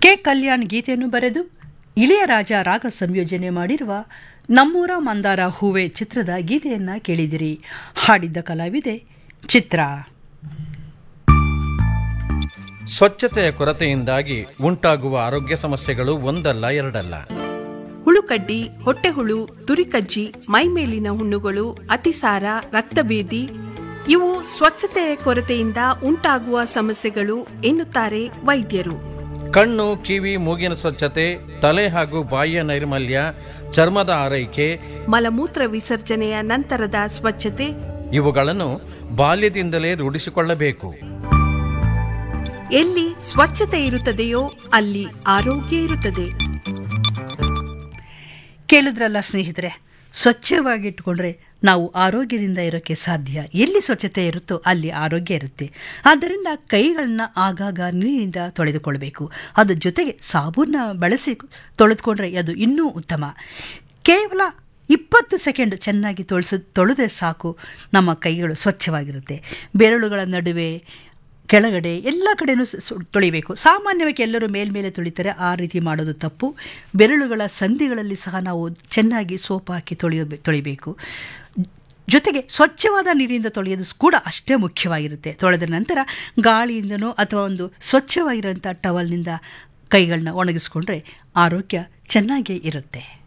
K Kalyan ಗೀತೆಯನ್ನು ಬರೆದು ಇಳೆಯರಾಜ ರಾಗ ಸಂಯೋಜನೆ ಮಾಡಿರುವ ನಮ್ಮೂರ ಮಂದಾರ ಹೂವೆ ಚಿತ್ರದ ಗೀತೆಯನ್ನ ಕೇಳಿದಿರಿ ಹಾಡಿದ್ದ ಕಲಾವಿದೆ ಚಿತ್ರ ಸ್ವಚ್ಛತೆಯ ಕೊರತೆಯಿಂದಾಗಿ ಉಂಟಾಗುವ ಆರೋಗ್ಯ ಸಮಸ್ಯೆಗಳು ಒಂದಲ್ಲ ಎರಡಲ್ಲ ಹುಳುಕಡ್ಡಿ ಹೊಟ್ಟೆಹುಳು ತುರಿಕಜ್ಜಿ ಮೈಮೇಲಿನ ಹುಣ್ಣುಗಳು ಅತಿಸಾರ ರಕ್ತಭೇದಿ ಇವು ಸ್ವಚ್ಛತೆಯ ಕೊರತೆಯಿಂದ ಉಂಟಾಗುವ ಸಮಸ್ಯೆಗಳು ಎನ್ನುತ್ತಾರೆ ವೈದ್ಯರು ಕಣ್ಣು ಕಿವಿ ಮೂಗಿನ ಸ್ವಚ್ಛತೆ ತಲೆ ಹಾಗೂ ಬಾಯಿಯ ನೈರ್ಮಲ್ಯ ಚರ್ಮದ ಆರೈಕೆ ಮಲಮೂತ್ರ ವಿಸರ್ಜನೆಯ ನಂತರದ ಸ್ವಚ್ಛತೆ ಇವುಗಳನ್ನು ಬಾಲ್ಯದಿಂದಲೇ ರೂಢಿಸಿಕೊಳ್ಳಬೇಕು ಎಲ್ಲಿ ಸ್ವಚ್ಛತೆ ಇರುತ್ತದೆಯೋ ಅಲ್ಲಿ ಆರೋಗ್ಯ ಇರುತ್ತದೆ ಕೇಳಿದ್ರಲ್ಲ ಸ್ನೇಹಿತರೆ ಸ್ವಚ್ಛವಾಗಿಟ್ಕೊಂಡ್ರೆ ನಾವು ಆರೋಗ್ಯದಿಂದ ಇರೋಕ್ಕೆ ಸಾಧ್ಯ ಎಲ್ಲಿ ಸ್ವಚ್ಛತೆ ಇರುತ್ತೋ ಅಲ್ಲಿ ಆರೋಗ್ಯ ಇರುತ್ತೆ ಆದ್ದರಿಂದ ಕೈಗಳನ್ನ ಆಗಾಗ ನೀರಿನಿಂದ ತೊಳೆದುಕೊಳ್ಬೇಕು ಅದ್ರ ಜೊತೆಗೆ ಸಾಬೂನ ಬಳಸಿ ತೊಳೆದುಕೊಂಡ್ರೆ ಅದು ಇನ್ನೂ ಉತ್ತಮ ಕೇವಲ ಇಪ್ಪತ್ತು ಸೆಕೆಂಡ್ ಚೆನ್ನಾಗಿ ತೊಳೆಸು ತೊಳೆದ್ರೆ ಸಾಕು ನಮ್ಮ ಕೈಗಳು ಸ್ವಚ್ಛವಾಗಿರುತ್ತೆ ಬೆರಳುಗಳ ನಡುವೆ ಕೆಳಗಡೆ ಎಲ್ಲ ಕಡೆನೂ ಸ- ಸು- ತೊಳಿಬೇಕು ಸಾಮಾನ್ಯವಾಗಿ ಎಲ್ಲರೂ ಮೇಲ್ಮೇಲೆ ತೊಳಿತಾರೆ ಆ ರೀತಿ ಮಾಡೋದು ತಪ್ಪು ಬೆರಳುಗಳ ಸಂಧಿಗಳಲ್ಲಿ ಸಹ ನಾವು ಚೆನ್ನಾಗಿ ಸೋಪ್ ಹಾಕಿ ತೊಳೆಯೋ ತೊಳಿಬೇಕು ಜೊತೆಗೆ ಸ್ವಚ್ಛವಾದ ನೀರಿನಿಂದ ತೊಳೆಯೋದು ಕೂಡ ಅಷ್ಟೇ ಮುಖ್ಯವಾಗಿರುತ್ತೆ ತೊಳೆದ ನಂತರ ಗಾಳಿಯಿಂದನೋ ಅಥವಾ ಒಂದು ಸ್ವಚ್ಛವಾಗಿರುವಂಥ ಟವಲ್ನಿಂದ ಕೈಗಳನ್ನ ಒಣಗಿಸ್ಕೊಂಡ್ರೆ ಆರೋಗ್ಯ ಚೆನ್ನಾಗೇ ಇರುತ್ತೆ